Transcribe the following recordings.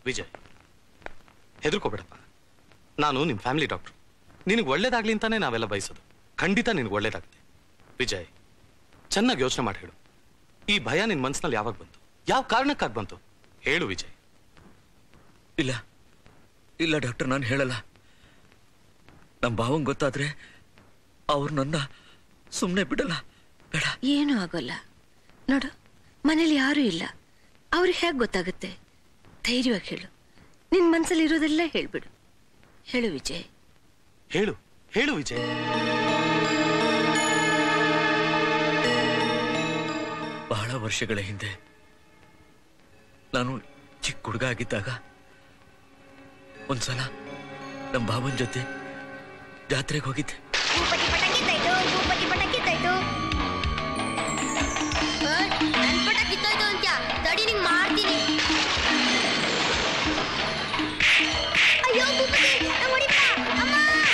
ವಿಜಯ್ ಹೆದರ್ಕೋಬೇಡಪ್ಪ ನಾನು ನಿಮ್ಮ family doctor ನಿನಗೆ ಒಳ್ಳೇದಾಗ್ಲಿ ಅಂತಾನೆ ನಾವೆಲ್ಲ ಬಯಸೋದು ಖಂಡಿತ ನಿನಗೆ ಒಳ್ಳೇದಾಗುತ್ತೆ ವಿಜಯ್ ಚೆನ್ನಾಗಿ ಯೋಚನೆ ಮಾಡಿ ಹೇಳು ಈ ಭಯ ನಿನ್ನ ಮನಸ್ಸಿನಲ್ಲಿ ಯಾವಾಗ ಬಂತು ಯಾವ ಕಾರಣಕ್ಕಾಗಿ ಬಂತು ಹೇಳು ವಿಜಯ್ ಇಲ್ಲ ಇಲ್ಲ ಡಾಕ್ಟರ್ ನಾನು ಹೇಳಲ್ಲ ನಮ್ಮ ಭಾವಂಗ್ ಗೊತ್ತಾದ್ರೆ ಅವ್ರು ನನ್ನ ಸುಮ್ಮನೆ ಬಿಡಲ್ಲ ಬೇಡ ಏನೂ ಆಗೋಲ್ಲ ನೋಡು ಮನೇಲಿ ಯಾರೂ ಇಲ್ಲ ಅವ್ರಿಗೆ ಹೇಗೆ ಗೊತ್ತಾಗುತ್ತೆ ಧೈರ್ಯವಾಗಿ ಹೇಳು ನಿನ್ ಮನ್ಸಲ್ಲಿ ಇರೋದೆಲ್ಲ ಹೇಳ್ಬಿಡು ಹೇಳು ವಿಜಯ್ ಹೇಳು ಹೇಳು ವಿಜಯ್ ಬಹಳ ವರ್ಷಗಳ ಹಿಂದೆ ನಾನು ಚಿಕ್ಕ ಹುಡುಗ ಆಗಿದ್ದಾಗ ಒಂದ್ಸಲ ನಮ್ಮ ಭಾವನ್ ಜೊತೆ ಜಾತ್ರೆಗೆ ಹೋಗಿದ್ದೆ ಭೂಪತಿ ಪಟಾಕಿ ತಾಯ್ತು ಭೂಪತಿ ಪಟಾಕಿ ತಾಯ್ತು ನನ್ ಪಟ ಕಿತ್ತೋಯ್ತು ಅಂತ್ಯ ತಡಿ ನಿಂಗ್ ಮಾಡ್ತೀನಿ ಅಯ್ಯೋ ಭೂಪತಿ ನಂಗ್ ಹೊಡಿಬೇಡ. ಅಮ್ಮ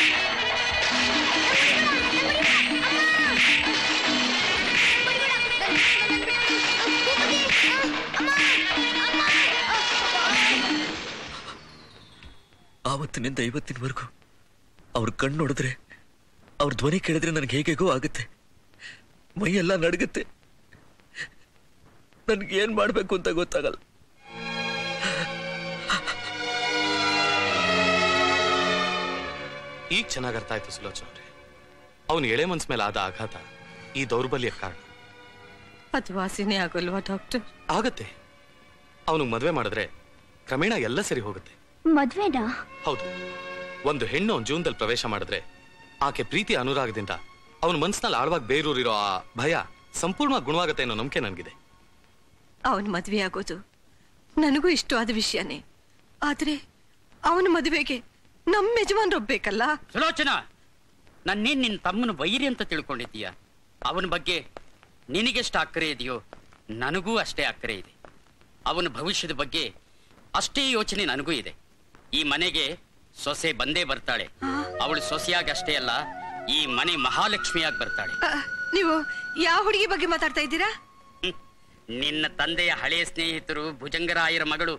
ನಂಗ್ ಹೊಡಿಬೇಡ, ನಂಗ್ ಹೊಡಿಬೇಡ, ಅಮ್ಮ. ನಂಗ್ ಹೊಡಿಬೇಡ, ನನ್- ನನ್ ಬಿಟ್ಟು. ಭೂಪತಿ, ಅಮ್ಮ, ಅಮ್ಮ, ಅಮ್ಮ. ಆವತ್ತಿನಿಂದ ಇವತ್ತಿನವರೆಗೂ ಅವ್ರ ಕಣ್ಣು ನೋಡಿದ್ರೆ ಅವ್ರ ಧ್ವನಿ ಕೇಳಿದ್ರೆ ನನಗೆ ಹೇಗೆಗೋ ಆಗುತ್ತೆ ಮೈಯೆಲ್ಲ ನಡುಗುತ್ತೆ ನನ್ಗೆ ಏನ್ ಮಾಡ್ಬೇಕು ಅಂತ ಗೊತ್ತಾಗಲ್ಲ ಈಗ ಚೆನ್ನಾಗಿ ಅರ್ಥ ಆಯ್ತು ಸುಲೋಚನ ಅವ್ರೆ ಅವನು ಎಳೆ ಮನ್ಸ್ ಮೇಲೆ ಆದ ಆಘಾತ ಈ ದೌರ್ಬಲ್ಯ ಕಾರಣ ಅದು ವಾಸಿನೇ ಆಗೋಲ್ವಾ ಡಾಕ್ಟರ್ ಆಗತ್ತೆ ಅವನಿಗೆ ಮದುವೆ ಮಾಡಿದ್ರೆ ಕ್ರಮೇಣ ಎಲ್ಲ ಸರಿ ಹೋಗುತ್ತೆ ಮದ್ವೆನಾ ಹೌದು ಒಂದು ಹೆಣ್ಣು ಅವನ ಜೀವನದಲ್ಲಿ ಪ್ರವೇಶ ಮಾಡಿದ್ರೆ ಆಕೆ ಪ್ರೀತಿ ಅನುರಾಗದಿಂದ ಅವನ ಮನಸ್ಸಿನಲ್ಲಿ ಆಳವಾಗಿ ಬೇರೂರಿರೋ ಆ ಭಯ ಸಂಪೂರ್ಣವಾಗಿ ಗುಣವಾಗುತ್ತೆ ಅನ್ನೋ ನಂಬಿಕೆ ನನಗಿದೆ ಅವನ ಮದುವೆ ಆಗೋದು ನನಗೂ ಇಷ್ಟವಾದ ವಿಷಯನೇ ಆದ್ರೆ ಅವನ ಮದುವೆಗೆ ನಮ್ಮ ಯಜಮಾನ್ರೊಬ್ಬೇಕಲ್ಲ ಸುಲೋಚನಾ ನನ್ನೇನ್ ನಿನ್ನ ತಮ್ಮನ ವೈರಿ ಅಂತ ತಿಳ್ಕೊಂಡಿದ್ದೀಯ ಅವನ ಬಗ್ಗೆ ನಿನಗೆಷ್ಟು ಅಕ್ಕರೆ ಇದೆಯೋ ನನಗೂ ಅಷ್ಟೇ ಅಕ್ಕರೆ ಇದೆ ಅವನ ಭವಿಷ್ಯದ ಬಗ್ಗೆ ಅಷ್ಟೇ ಯೋಚನೆ ನನಗೂ ಇದೆ ಈ ಮನೆಗೆ ಸೊಸೆ ಬಂದೇ ಬರ್ತಾಳೆ ಅವಳು ಸೊಸೆಯಾಗಿ ಅಷ್ಟೇ ಅಲ್ಲ ಈ ಮನೆ ಮಹಾಲಕ್ಷ್ಮಿಯಾಗಿ ಬರ್ತಾಳೆ ಆ, ನೀವು ಯಾವ ಹುಡುಗಿ ಬಗ್ಗೆ ಮಾತಾಡ್ತಾ ಇದ್ದೀರಾ ಹ್ಮ್. ನಿನ್ನ ತಂದೆಯ ಹಳೆಯ ಸ್ನೇಹಿತರು ಭುಜಂಗರಾಯರ ಮಗಳು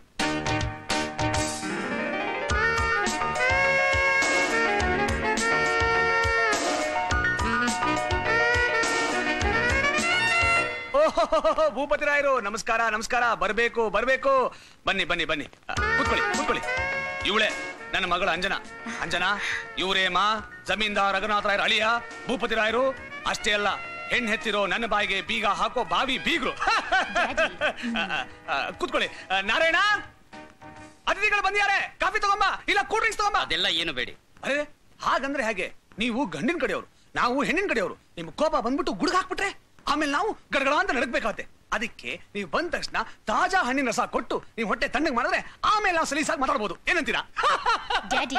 ಓಹೋ ಭೂಪತಿ ರಾಯರು ನಮಸ್ಕಾರ ನಮಸ್ಕಾರ ಬರ್ಬೇಕು ಬರ್ಬೇಕು ಬನ್ನಿ ಬನ್ನಿ ಬನ್ನಿ ಆ, ಕೂತ್ಕೊಳ್ಳಿ ಕೂತ್ಕೊಳ್ಳಿ ಇವಳೆ ನನ್ನ ಮಗಳು ಅಂಜನಾ ಅಂಜನಾ ಇವರೇ ಮಾ ಜಮೀನ್ದಾರ್ ರಘುನಾಥ ರಾಯರ ಅಳಿಯ ಭೂಪತಿ ರಾಯರು ಅಷ್ಟೇ ಅಲ್ಲ ಹೆಣ್ಣು ಹೆತ್ತಿರೋ ನನ್ನ ಬಾಯಿಗೆ ಬೀಗ ಹಾಕೋ ಬಾವಿ ಬೀಗ್ರು ಆ, ಆ, ಕೂತ್ಕೊಳ್ಳಿ ಆ, ನಾರಾಯಣ ಅತಿಥಿಗಳು ಬಂದಿದ್ದಾರೆ ಕಾಫಿ ತಗೊಂಬ ಇಲ್ಲ ಕೂಲ್ ಡ್ರಿಂಕ್ಸ್ ತಗೊಂಬ ಅದೆಲ್ಲ ಏನು ಬೇಡಿ ಅರೆ ಹಾಗಂದ್ರೆ ಹೇಗೆ ನೀವು ಗಂಡಿನ ಕಡೆಯವರು ನಾವು ಹೆಣ್ಣಿನ ಕಡೆಯವರು ನಿಮ್ ಕೋಪ ಬಂದ್ಬಿಟ್ಟು ಗುಡುಗ ಹಾಕ್ಬಿಟ್ರೆ ಆಮೇಲೆ ನಾವು ಗಡಗಡ ಅಂತ ನಡಕ್ಬೇಕಾಗತ್ತೆ ಅದಕ್ಕೆ ನೀವು ಬಂದ ತಕ್ಷಣ ತಾಜಾ ಹಣ್ಣಿನ ರಸ ಕೊಟ್ಟು ನೀವು ಹೊಟ್ಟೆ ತಣ್ಣಗೆ ಮಾಡಿದ್ರೆ ಆಮೇಲೆ ನಾವು ಸಲೀಸಾಗಿ ಮಾತಾಡ್ಬೋದು ಏನಂತೀರಾ ಡ್ಯಾಡಿ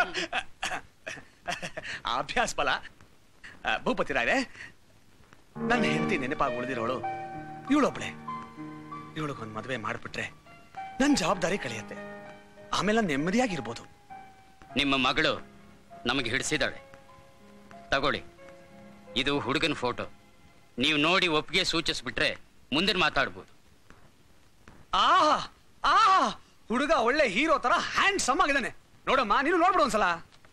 ಅಭ್ಯಾಸ ಫಲ ಆ, ಭೂಪತಿ ರಾಯರೇ ನನ್ನ ಹೆಂಡತಿ ನೆನಪಾಗಿ ಉಳಿದಿರೋಳು ಇವಳೊಬ್ಳೆ ಇವಳಿಗೊಂದು ಮದುವೆ ಮಾಡ್ಬಿಟ್ರೆ ನನ್ನ ಜವಾಬ್ದಾರಿ ಕಳೆಯುತ್ತೆ ಆಮೇಲೆ ನಾನ್ ನೆಮ್ಮದಿಯಾಗಿರ್ಬೋದು ನಿಮ್ಮ ಮಗಳು ನಮಗೆ ಹಿಡಿಸಿದಾಳೆ ತಗೊಳ್ಳಿ ಇದು ಹುಡುಗನ ಫೋಟೋ ನೀವು ನೋಡಿ ಒಪ್ಪಿಗೆ ಸೂಚಿಸ್ಬಿಟ್ರೆ ಮುಂದಿನ ಮಾತಾಡ್ಬೋದು ಆಹಾ ಆಹಾ ಹುಡುಗ ಒಳ್ಳೆ ಹೀರೋ ತರ ಹ್ಯಾಂಡ್ ಸಮ್ ಆಗಿದ್ದಾನೆ ನೋಡಮ್ಮ ನೀನು ನೋಡ್ಬಿಡು ಒಂದ್ಸಲ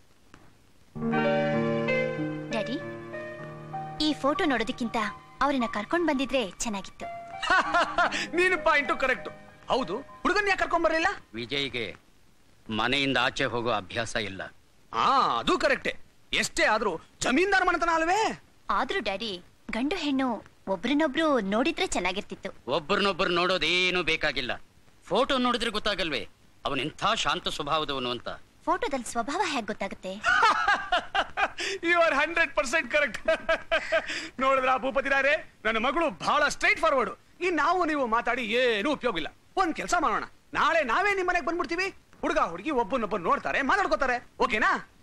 ಡ್ಯಾಡಿ ಈ ಫೋಟೋ ನೋಡೋದಕ್ಕಿಂತ ಅವ್ರನ್ನ ಕರ್ಕೊಂಡ್ ಬಂದಿದ್ರೆ ಚೆನ್ನಾಗಿತ್ತು ನೀನು ಪಾಯಿಂಟು ಕರೆಕ್ಟ್ ಹೌದು ಹುಡುಗನ್ ಯಾಕೆ ಕರ್ಕೊಂಡ್ ಬರ್ಲಿಲ್ಲ ವಿಜಯ್ಗೆ ಮನೆಯಿಂದ ಆಚೆ ಹೋಗೋ ಅಭ್ಯಾಸ ಇಲ್ಲ ಆ ಅದು ಕರೆಕ್ಟೆ ಎಷ್ಟೇ ಆದ್ರೂ ಜಮೀನ್ದಾರ್ ಮನೆತನ ಅಲ್ವೇ ಆದ್ರೂ ಡ್ಯಾಡಿ ಗಂಡು ಹೆಣ್ಣು ಒಬ್ರನ್ನೊಬ್ರು ನೋಡಿದ್ರೆ ಚೆನ್ನಾಗಿರ್ತಿತ್ತು ಒಬ್ಬರನ್ನೊಬ್ಬರು ನೋಡೋದೇನೂ ಬೇಕಾಗಿಲ್ಲ ಫೋಟೋ ನೋಡಿದ್ರೆ ಗೊತ್ತಾಗಲ್ವೇ ಅವನೆಂಥ ಶಾಂತ ಸ್ವಭಾವದವನು ಅಂತ ಫೋಟೋದಲ್ಲಿ ಸ್ವಭಾವ ಹೇಗ್ ಗೊತ್ತಾಗುತ್ತೆ you are hundred percent correct ನೋಡಿದ್ರ ಭೂಪತಿ ರಾಯರೇ ನನ್ನ ಮಗಳು ಬಹಳ ಸ್ಟ್ರೈಟ್ ಫಾರ್ವರ್ಡ್ ಈ ನಾವು ನೀವು ಮಾತಾಡಿ ಏನು ಉಪಯೋಗ ಇಲ್ಲ ಒಂದ್ ಕೆಲಸ ಮಾಡೋಣ ನಾಳೆ ನಾವೇ ನಿಮ್ ಮನೆಗೆ ಬಂದ್ಬಿಡ್ತೀವಿ ಹುಡುಗ ಹುಡುಗಿ ಒಬ್ಬನೊಬ್ಬರು ನೋಡ್ತಾರೆ ಮಾತಾಡ್ಕೋತಾರೆ ಓಕೆನಾ